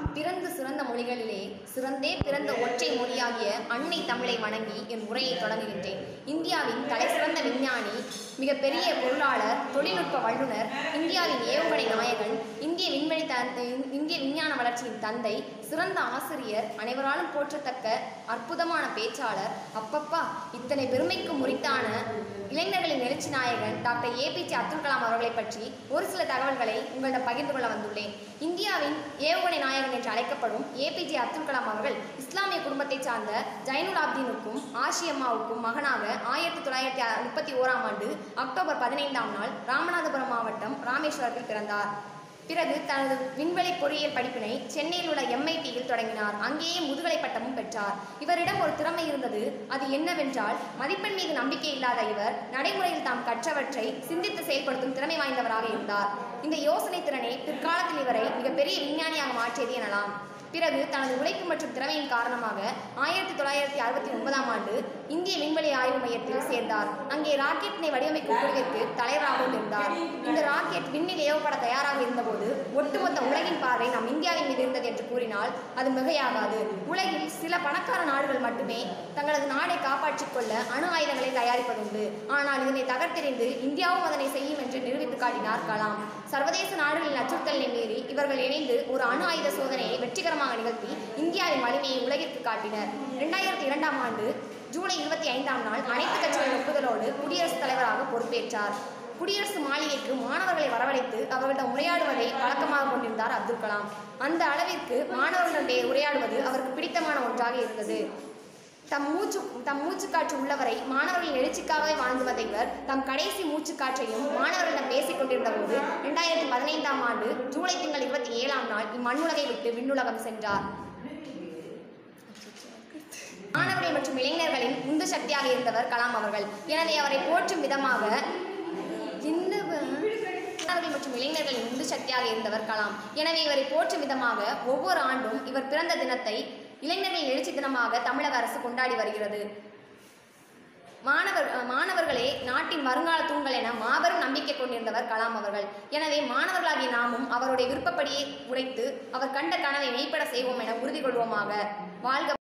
பிறந்து சிறந்த மொழிகளிலே சிறந்தே பிறந்த ஒற்றை மொழியாகிய அன்னை தமிழை வணங்கி என் உரையை தொடங்குகின்றேன் இந்தியாவின் தலைசிறந்த விஞ்ஞானி மிகப்பெரிய பொருளாளர் தொழில்நுட்ப வல்லுனர் இந்தியாவின் ஏவுகணை நாயகன் இந்திய விண்வெளி த இந்திய விஞ்ஞான வளர்ச்சியின் தந்தை சிறந்த ஆசிரியர் அனைவராலும் போற்றத்தக்க அற்புதமான பேச்சாளர் அப்பப்பா இத்தனை பெருமைக்கு முறித்தான இளைஞர்களின் எழுச்சி நாயகன் டாக்டர் ஏபிஜே அப்துல் கலாம் அவர்களை பற்றி ஒரு சில தகவல்களை உங்களிடம் பகிர்ந்து கொள்ள வந்துள்ளேன் இந்தியாவின் ஏவுகணை நாயகன் என்று அழைக்கப்படும் ஏபிஜே அப்துல் கலாம் அவர்கள் இஸ்லாமிய குடும்பத்தைச் சார்ந்த ஜைனுல் ஆப்தீனுக்கும் ஆஷியம்மாவுக்கும் மகனாக ஆயிரத்தி தொள்ளாயிரத்தி முப்பத்தி ஓராம் ஆண்டு அக்டோபர் பதினைந்தாம் நாள் ராமநாதபுரம் மாவட்டம் ராமேஸ்வரத்தில் பிறந்தார் பிறகு தனது விண்வெளி பொறியியல் படிப்பினை சென்னையில் உள்ள எம்ஐடியில் தொடங்கினார் அங்கேயே முதுகலை பட்டமும் பெற்றார் இவரிடம் ஒரு திறமை இருந்தது அது என்னவென்றால் மதிப்பெண் மீது நம்பிக்கை இல்லாத இவர் நடைமுறையில் தாம் கற்றவற்றை சிந்தித்து செயல்படுத்தும் திறமை வாய்ந்தவராக இருந்தார் இந்த யோசனை திறனை பிற்காலத்தில் இவரை மிகப்பெரிய விஞ்ஞானியாக மாற்றியது எனலாம் பிறகு தனது உழைப்பு மற்றும் திறமையின் காரணமாக ஆயிரத்தி தொள்ளாயிரத்தி அறுபத்தி ஒன்பதாம் ஆண்டு இந்திய விண்வெளி ஆய்வு மையத்தில் சேர்ந்தார் அங்கே ராக்கெட்டினை வடிவமைக்கும் குழுவிற்கு தலைவராகவும் இருந்தார் இந்த ராக்கெட் விண்ணில் ஏவப்பட தயாராக இருந்தபோது ஒட்டுமொத்த உலகின் பார்வை நம் இந்தியாவின் மீது இருந்தது என்று கூறினால் அது மிகையாகாது உலகில் சில பணக்கார நாடுகள் மட்டுமே தங்களது நாடை காப்பாற்றிக் கொள்ள அணு ஆயுதங்களை தயாரிப்பதுண்டு ஆனால் இதனை தகர்த்தெறிந்து இந்தியாவும் அதனை செய்யும் என்று நிரூபித்து காட்டினார் கலாம் சர்வதேச நாடுகளின் அச்சுறுத்தலை மீறி இவர்கள் இணைந்து ஒரு அணு ஆயுத சோதனையை வெற்றிகரமாக நிகழ்த்தி இந்தியாவின் வலிமையை உலகிற்கு காட்டினர் இரண்டாயிரத்தி இரண்டாம் ஆண்டு ஜூலை இருபத்தி ஐந்தாம் நாள் அனைத்து கட்சிகளின் ஒப்புதலோடு குடியரசுத் தலைவராக பொறுப்பேற்றார் குடியரசு மாளிகைக்கு மாணவர்களை வரவழைத்து அவர்களிடம் உரையாடுவதை வழக்கமாக கொண்டிருந்தார் அப்துல் கலாம் அந்த அளவிற்கு மாணவர்களிடையே உரையாடுவது அவருக்கு பிடித்தமான ஒன்றாக இருந்தது தம் மூச்சு தம் மூச்சுக்காற்று உள்ளவரை மாணவர்களின் எழுச்சிக்காகவே வாழ்ந்து வந்த இவர் தம் கடைசி மூச்சுக்காற்றையும் மாணவர்களிடம் பேசிக் கொண்டிருந்த போது இரண்டாயிரத்தி பதினைந்தாம் ஆண்டு ஜூலை திங்கள் இருபத்தி ஏழாம் நாள் இம்மண்ணுலகை விட்டு விண்ணுலகம் சென்றார் மாணவர்கள் மற்றும் இளைஞர்களின் உந்து சக்தியாக இருந்தவர் கலாம் அவர்கள் எனவே அவரை போற்றும் விதமாக என்னவ- மாணவர்கள் மற்றும் இளைஞர்களின் உந்து சக்தியாக இருந்தவர் கலாம் எனவே இவரை போற்றும் விதமாக ஒவ்வொரு ஆண்டும் இவர் பிறந்த தினத்தை இளைஞர்களின் எழுச்சி தினமாக தமிழக அரசு கொண்டாடி வருகிறது மாணவர் மாணவர்களே நாட்டின் வருங்கால தூண்கள் என மாபெரும் நம்பிக்கை கொண்டிருந்தவர் கலாம் அவர்கள் எனவே மாணவர்களாகிய நாமும் அவருடைய விருப்பப்படியே உழைத்து அவர் கண்ட கனவை மெய்ப்பட செய்வோம் என உறுதி கொள்வோமாக வாழ்க